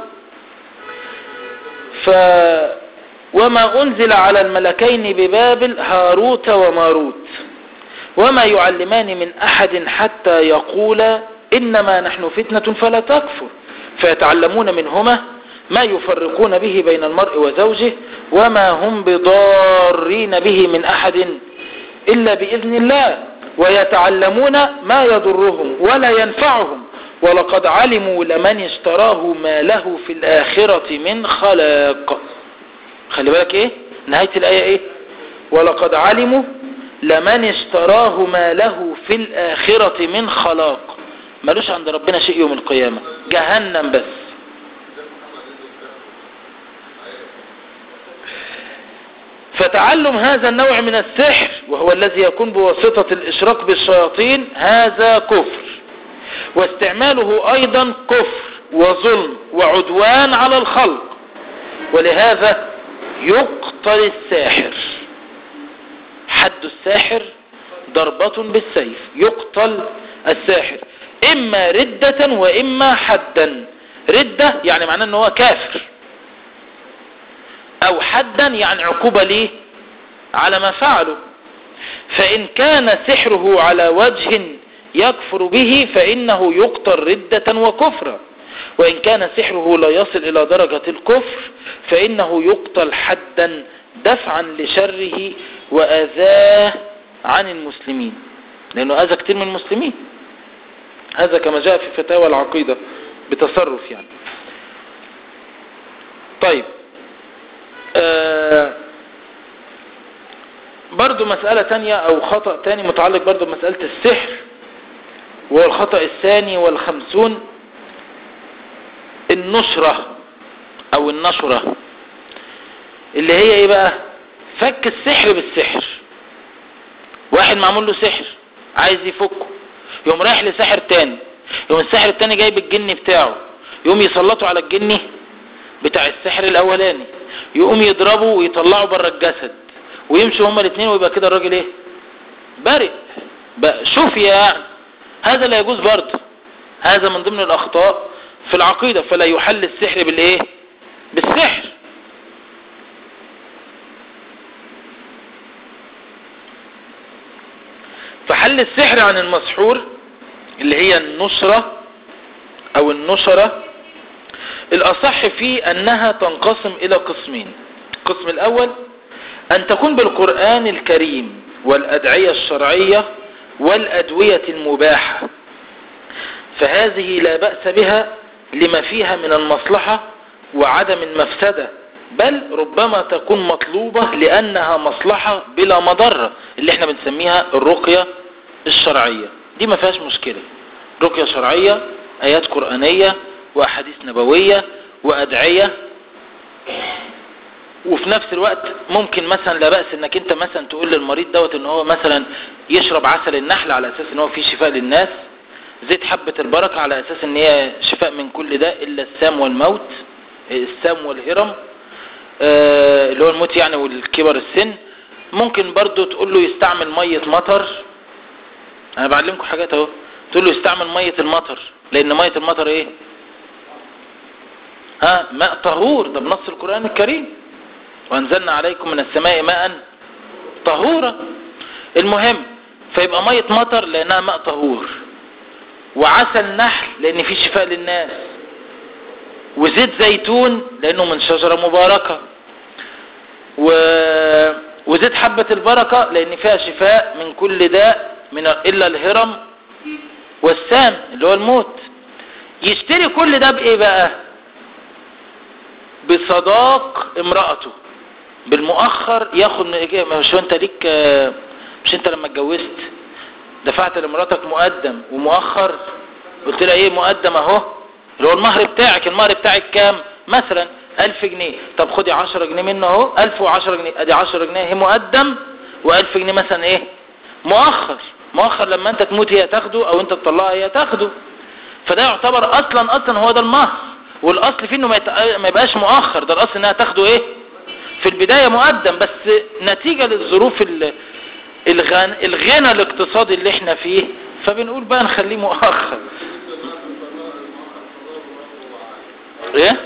ف وما أنزل على الملكين ببابل هاروت وماروت وما يعلمان من أحد حتى يقولا إنما نحن فتنة فلا تكفر فيتعلمون منهما ما يفرقون به بين المرء وزوجه وما هم بضارين به من أحد إلا بإذن الله ويتعلمون ما يضرهم ولا ينفعهم ولقد علموا لمن اشتراه ما له في الآخرة من خلاق خلي بالك ايه نهاية الآية ايه ولقد علموا لمن اشتراه ما له في الآخرة من خلاق ملوش عند ربنا شيء يوم القيامة جهنم بس فتعلم هذا النوع من السحر وهو الذي يكون بواسطة الإشراك بالشياطين هذا كفر واستعماله أيضا كفر وظلم وعدوان على الخلق ولهذا يقتل الساحر حد الساحر ضربة بالسيف يقتل الساحر إما ردة وإما حدا ردة يعني معناه أنه كافر أو حدا يعني عقوبة ليه على ما فعله فإن كان سحره على وجه يكفر به فإنه يقتل ردة وكفرا وإن كان سحره لا يصل إلى درجة الكفر فإنه يقتل حدا دفعا لشره وأذاه عن المسلمين لأنه أذى كتير من المسلمين هذا كما جاء في فتاوى العقيدة بتصرف يعني طيب آه برضو مسألة تانية او خطأ تاني متعلق برضو بمسألة السحر وهو الخطأ الثاني والخمسون النشرة او النشرة اللي هي ايه بقى فك السحر بالسحر واحد معمول له سحر عايز يفكه يقوم رايح لساحر تاني يقوم الساحر التاني جايب الجن بتاعه يقوم يسلطوا على الجني بتاع السحر الاولاني يقوم يضربه ويطلعه بره الجسد ويمشوا هما الاثنين ويبقى كده الراجل ايه برئ بقى شوف يعني هذا لا يجوز برضه هذا من ضمن الاخطاء في العقيدة فلا يحل السحر بالايه بالسحر فحل السحر عن المسحور اللي هي النشرة او النشرة الاصح فيه انها تنقسم الى قسمين القسم الاول ان تكون بالقرآن الكريم والادعية الشرعية والادوية المباحة فهذه لا بأس بها لما فيها من المصلحة وعدم المفسدة بل ربما تكون مطلوبة لأنها مصلحة بلا مضرة اللي احنا بنسميها الرقية الشرعية دي ما فيهاش مشكلة رقية شرعية آيات قرآنية وأحاديث نبوية وأدعية وفي نفس الوقت ممكن مثلا لا بأس انك انت مثلا تقول للمريض دوت ان هو مثلا يشرب عسل النحل على اساس ان هو فيه شفاء للناس زيت حبة البركة على اساس ان هي شفاء من كل ده الا السام والموت السام والهرم آه اللي هو الموت يعني والكبر السن ممكن برضو تقول له يستعمل مية مطر انا بعلمكم حاجات اهو تقول له يستعمل مية المطر لان مية المطر ايه ها ماء طهور ده بنص القرآن الكريم وانزلنا عليكم من السماء ماء طهورا المهم فيبقى مية مطر لانها ماء طهور وعسل نحل لان فيه شفاء للناس وزيت زيتون لانه من شجرة مباركة و... وزيت حبة البركة لان فيها شفاء من كل داء من الا الهرم والسام اللي هو الموت يشتري كل ده بايه بقى بصداق امرأته بالمؤخر ياخد مش انت ليك مش انت لما اتجوزت دفعت لمراتك مقدم ومؤخر قلت لها ايه مقدم اهو اللي هو المهر بتاعك المهر بتاعك كام مثلا الف جنيه طب خدي عشرة جنيه منه اهو الف وعشرة جنيه ادي عشرة جنيه هي مقدم والف جنيه مثلا ايه مؤخر مؤخر لما انت تموت هي تاخده او انت تطلقها هي تاخده فده يعتبر اصلا اصلا هو ده المهر والاصل فيه انه ما يبقاش مؤخر ده الاصل انها تاخده ايه في البداية مقدم بس نتيجة للظروف الغن... الغنى الاقتصادي اللي احنا فيه فبنقول بقى نخليه مؤخر ايه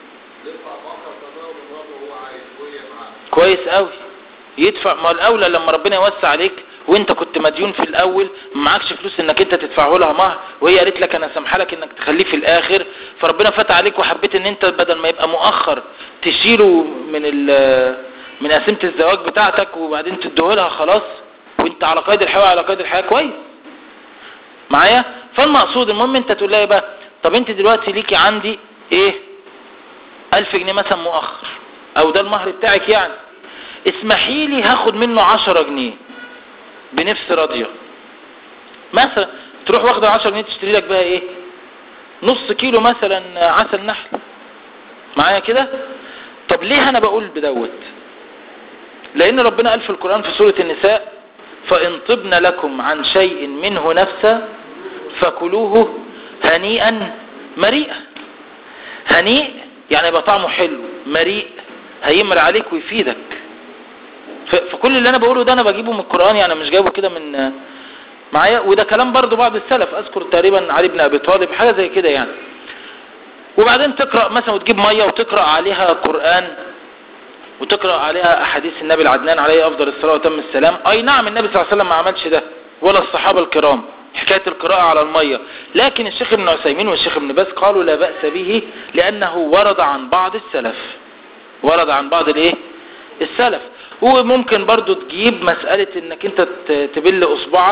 كويس قوي يدفع ما الاولى لما ربنا يوسع عليك وانت كنت مديون في الاول معكش فلوس انك انت تدفعه لها مهر وهي قالت لك انا سامحه لك انك تخليه في الاخر فربنا فتح عليك وحبيت ان انت بدل ما يبقى مؤخر تشيله من من قسيمه الزواج بتاعتك وبعدين تديه لها خلاص وانت على قيد الحياه على قيد الحياه كويس معايا فالمقصود المهم انت تقول لها بقى طب انت دلوقتي ليكي عندي ايه الف جنيه مثلا مؤخر او ده المهر بتاعك يعني اسمحي لي هاخد منه عشرة جنيه بنفس راضية مثلا تروح واخده 10 جنيه تشتري لك بها ايه نص كيلو مثلا عسل نحل معايا كده طب ليه انا بقول بدوت لان ربنا قال في القرآن في سورة النساء فان طبن لكم عن شيء منه نفسا فكلوه هنيئا مريئا هنيء يعني يبقى طعمه حلو مريء هيمر عليك ويفيدك فكل اللي انا بقوله ده انا بجيبه من القرآن يعني مش جايبه كده من معايا وده كلام برضو بعض السلف اذكر تقريبا علي بن ابي طالب حاجة زي كده يعني وبعدين تقرأ مثلا وتجيب مية وتقرأ عليها قرآن وتقرأ عليها احاديث النبي العدنان عليه افضل الصلاة وتم السلام اي نعم النبي صلى الله عليه وسلم ما عملش ده ولا الصحابة الكرام حكاية القراءة على المية لكن الشيخ ابن عثيمين والشيخ ابن باز قالوا لا بأس به لانه ورد عن بعض السلف ورد عن بعض الايه السلف وممكن برضو تجيب مسألة انك انت تبل اصبعك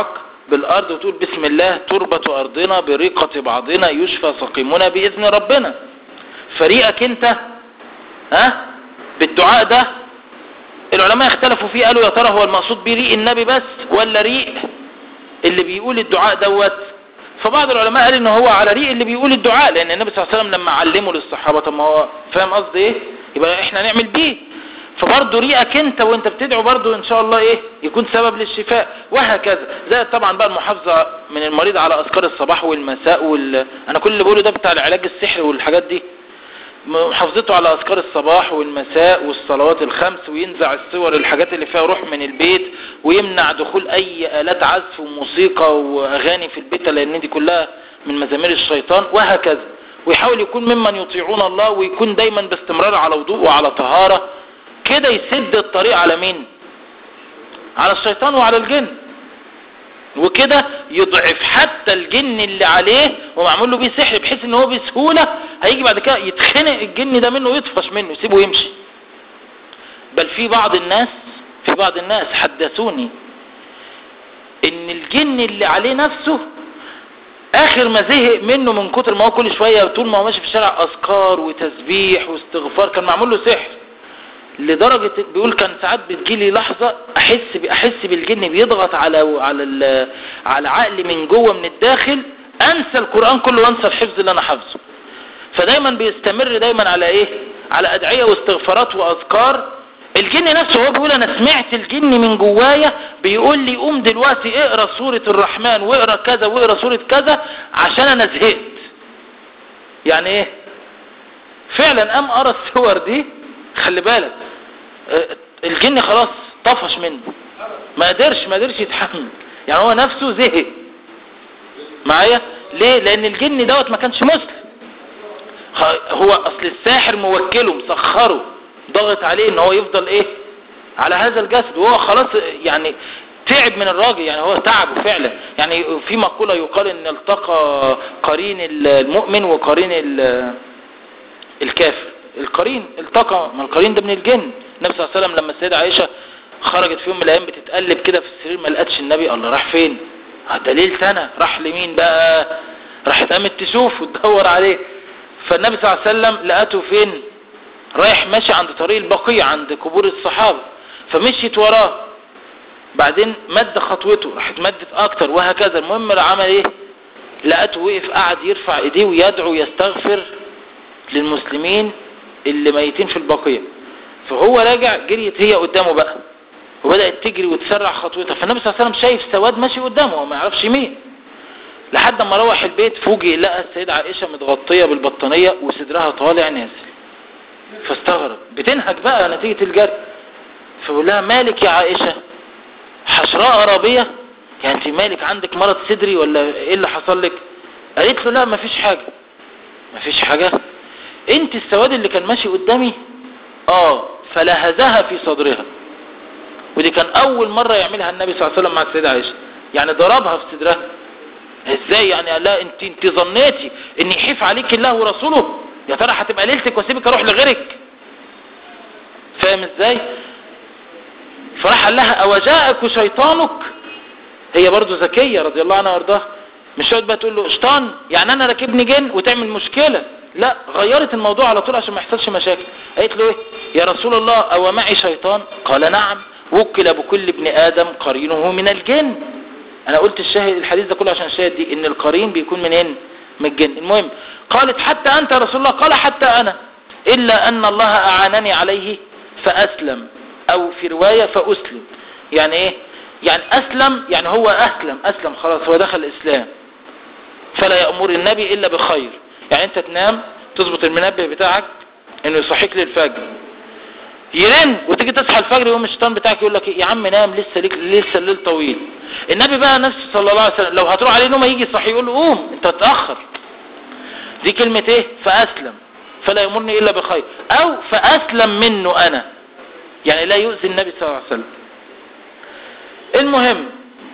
بالارض وتقول بسم الله تربة ارضنا بريقة بعضنا يشفى سقيمنا باذن ربنا فريقك انت ها بالدعاء ده العلماء اختلفوا فيه قالوا يا ترى هو المقصود بيه ريق النبي بس ولا ريق اللي بيقول الدعاء دوت فبعض العلماء قال ان هو على ريق اللي بيقول الدعاء لان النبي صلى الله عليه وسلم لما علمه للصحابة طب ما هو فاهم قصدي ايه يبقى احنا نعمل بيه فبرضه ريقك انت وانت بتدعو برضه ان شاء الله ايه يكون سبب للشفاء وهكذا زائد طبعا بقى المحافظة من المريض على اذكار الصباح والمساء وال... انا كل اللي بقوله ده بتاع العلاج السحري والحاجات دي محافظته على اذكار الصباح والمساء والصلوات الخمس وينزع الصور الحاجات اللي فيها روح من البيت ويمنع دخول اي الات عزف وموسيقى واغاني في البيت لان دي كلها من مزامير الشيطان وهكذا ويحاول يكون ممن يطيعون الله ويكون دايما باستمرار على وضوء وعلى طهارة كده يسد الطريق على مين على الشيطان وعلى الجن وكده يضعف حتى الجن اللي عليه ومعمول له بيه سحر بحيث ان هو بسهولة هيجي بعد كده يتخنق الجن ده منه ويطفش منه يسيبه يمشي بل في بعض الناس في بعض الناس حدثوني ان الجن اللي عليه نفسه اخر ما زهق منه من كتر ما هو كل شوية طول ما هو ماشي في الشارع اذكار وتسبيح واستغفار كان معمول له سحر لدرجة بيقول كان ساعات بتجيلي لحظة احس احس بالجن بيضغط على على على عقلي من جوه من الداخل انسى القرآن كله وانسى الحفظ اللي انا حافظه فدايما بيستمر دايما على ايه على ادعية واستغفارات واذكار الجن نفسه هو بيقول انا سمعت الجن من جوايا بيقول لي قوم دلوقتي اقرا سورة الرحمن واقرا كذا واقرا سورة كذا عشان انا زهقت يعني ايه فعلا قام قرا الصور دي خلي بالك الجن خلاص طفش منه ما قدرش ما قدرش يتحمل يعني هو نفسه زهق معايا ليه لان الجن دوت ما كانش مسلم هو اصل الساحر موكله مسخره ضغط عليه ان هو يفضل ايه على هذا الجسد وهو خلاص يعني تعب من الراجل يعني هو تعبه فعلا يعني في مقولة يقال ان التقى قرين المؤمن وقرين الكافر القرين التقى ما القرين ده من الجن النبي صلى الله عليه وسلم لما السيدة عائشة خرجت في يوم من الايام بتتقلب كده في السرير ما لقتش النبي الله راح فين دليل سنة راح لمين بقى راحت قامت تشوف وتدور عليه فالنبي صلى الله عليه وسلم لقته فين رايح ماشي عند طريق البقيع عند قبور الصحابة فمشيت وراه بعدين مد خطوته راحت مدت اكتر وهكذا المهم عمل ايه لقته وقف قعد يرفع ايديه ويدعو يستغفر للمسلمين اللي ميتين في البقيع فهو راجع جريت هي قدامه بقى وبدأت تجري وتسرع خطوتها فالنبي صلى الله عليه وسلم شايف سواد ماشي قدامه وما يعرفش مين لحد ما روح البيت فوجئ لقى السيدة عائشة متغطية بالبطانية وصدرها طالع نازل فاستغرب بتنهج بقى نتيجة الجري فقول لها مالك يا عائشة حشراء قرابية يعني انت مالك عندك مرض صدري ولا ايه اللي حصل لك قالت له لا مفيش حاجة مفيش حاجة انت السواد اللي كان ماشي قدامي اه فلهزها في صدرها ودي كان اول مرة يعملها النبي صلى الله عليه وسلم مع السيدة عائشة يعني ضربها في صدرها ازاي يعني لا انت انت ظنيتي ان يحيف عليك الله ورسوله يا ترى هتبقى ليلتك واسيبك اروح لغيرك فاهم ازاي فراح قال لها اوجاءك شيطانك هي برضو ذكية رضي الله عنها وارضاها مش شوية بقى تقول له شيطان يعني انا راكبني جن وتعمل مشكلة لا غيرت الموضوع على طول عشان ما يحصلش مشاكل قالت له ايه يا رسول الله او معي شيطان قال نعم وكل بكل ابن ادم قرينه من الجن انا قلت الشاهد الحديث ده كله عشان الشاهد دي ان القرين بيكون منين من الجن المهم قالت حتى انت يا رسول الله قال حتى انا الا ان الله اعانني عليه فاسلم او في رواية فاسلم يعني ايه يعني اسلم يعني هو اسلم اسلم خلاص هو دخل الاسلام فلا يأمر النبي الا بخير يعني انت تنام تظبط المنبه بتاعك انه يصحيك للفجر يرن وتيجي تصحى الفجر يقوم الشيطان بتاعك يقول لك يا عم نام لسه ليك لسه الليل طويل النبي بقى نفسه صلى الله عليه وسلم لو هتروح عليه نوم يجي يصحي يقول له قوم انت تتاخر دي كلمه ايه فاسلم فلا يامرني الا بخير او فاسلم منه انا يعني لا يؤذي النبي صلى الله عليه وسلم المهم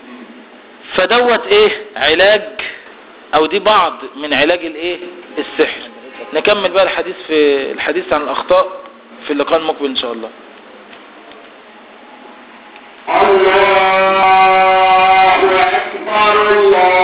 فدوت ايه علاج او دي بعض من علاج الايه السحر نكمل بقى الحديث في الحديث عن الاخطاء في اللقاء المقبل ان شاء الله الله أكبر قال الله